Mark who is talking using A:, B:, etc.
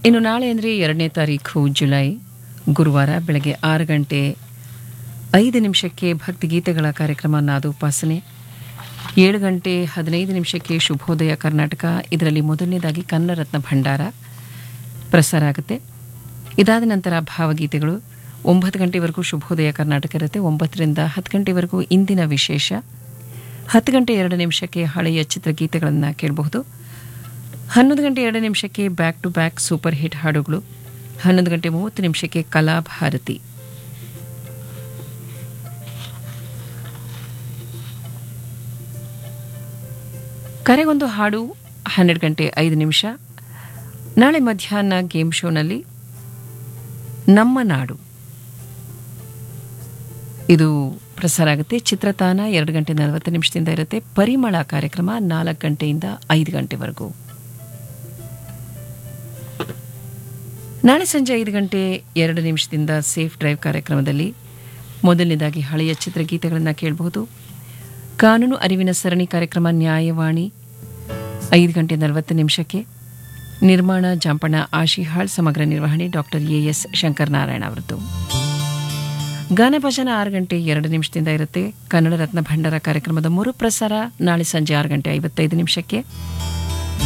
A: ಇನ್ನು ನಾಳೆ ಅಂದರೆ ಎರಡನೇ ತಾರೀಖು ಜುಲೈ ಗುರುವಾರ ಬೆಳಗ್ಗೆ ಆರು ಗಂಟೆ ಐದು ನಿಮಿಷಕ್ಕೆ ಭಕ್ತಿಗೀತೆಗಳ ಕಾರ್ಯಕ್ರಮ ನಾದೋಪಾಸನೆ ಏಳು ಗಂಟೆ ಹದಿನೈದು ನಿಮಿಷಕ್ಕೆ ಶುಭೋದಯ ಕರ್ನಾಟಕ ಇದರಲ್ಲಿ ಮೊದಲನೇದಾಗಿ ಕನ್ನಡರತ್ನ ಭಂಡಾರ ಪ್ರಸಾರ ಆಗುತ್ತೆ ಇದಾದ ನಂತರ ಭಾವಗೀತೆಗಳು ಒಂಬತ್ತು ಗಂಟೆವರೆಗೂ ಶುಭೋದಯ ಕರ್ನಾಟಕ ಇರುತ್ತೆ ಒಂಬತ್ತರಿಂದ ಹತ್ತು ಗಂಟೆವರೆಗೂ ಇಂದಿನ ವಿಶೇಷ ಹತ್ತು ಗಂಟೆ ಎರಡು ನಿಮಿಷಕ್ಕೆ ಹಳೆಯ ಚಿತ್ರಗೀತೆಗಳನ್ನು ಕೇಳಬಹುದು ಹನ್ನೊಂದು ಗಂಟೆ ಎರಡು ನಿಮಿಷಕ್ಕೆ back to back super hit ಹಾಡುಗಳು ಹನ್ನೊಂದು ಗಂಟೆ ಮೂವತ್ತು ನಿಮಿಷಕ್ಕೆ ಕಲಾಭಾರತಿ ಕರೆಗೊಂದು ಹಾಡು ಹನ್ನೆರಡು ಗಂಟೆ ಐದು ನಿಮಿಷ ನಾಳೆ ಮಧ್ಯಾಹ್ನ ಗೇಮ್ ಶೋನಲ್ಲಿ ನಮ್ಮ ನಾಡು ಇದು ಪ್ರಸಾರ ಆಗುತ್ತೆ ಚಿತ್ರತಾನ ಎರಡು ಗಂಟೆ ನಲವತ್ತು ನಿಮಿಷದಿಂದ ಇರುತ್ತೆ ಪರಿಮಳ ಕಾರ್ಯಕ್ರಮ ನಾಲ್ಕು ಗಂಟೆಯಿಂದ ಐದು ಗಂಟೆವರೆಗೂ ನಾಳೆ ಸಂಜೆ ಐದು ಗಂಟೆ ಎರಡು ನಿಮಿಷದಿಂದ ಸೇಫ್ ಡ್ರೈವ್ ಕಾರ್ಯಕ್ರಮದಲ್ಲಿ ಮೊದಲನೇದಾಗಿ ಹಳೆಯ ಚಿತ್ರಗೀತೆಗಳನ್ನು ಕೇಳಬಹುದು ಕಾನೂನು ಅರಿವಿನ ಸರಣಿ ಕಾರ್ಯಕ್ರಮ ನ್ಯಾಯವಾಣಿ ಐದು ಗಂಟೆ ನಲವತ್ತು ನಿಮಿಷಕ್ಕೆ ನಿರ್ಮಾಣ ಜಾಂಪಣ ಆಶಿಹಾಳ್ ಸಮಗ್ರ ನಿರ್ವಹಣೆ ಡಾಕ್ಟರ್ ಎ ಎಸ್ ಶಂಕರನಾರಾಯಣ ಅವರದ್ದು ಗಾನಭಜನ ಆರು ಗಂಟೆ ಎರಡು ನಿಮಿಷದಿಂದ ಇರುತ್ತೆ ಕನ್ನಡ ರತ್ನ ಭಂಡಾರ ಕಾರ್ಯಕ್ರಮದ ಮೂರು ಪ್ರಸಾರ ನಾಳೆ ಸಂಜೆ ಆರು ಗಂಟೆ ಐವತ್ತೈದು ನಿಮಿಷಕ್ಕೆ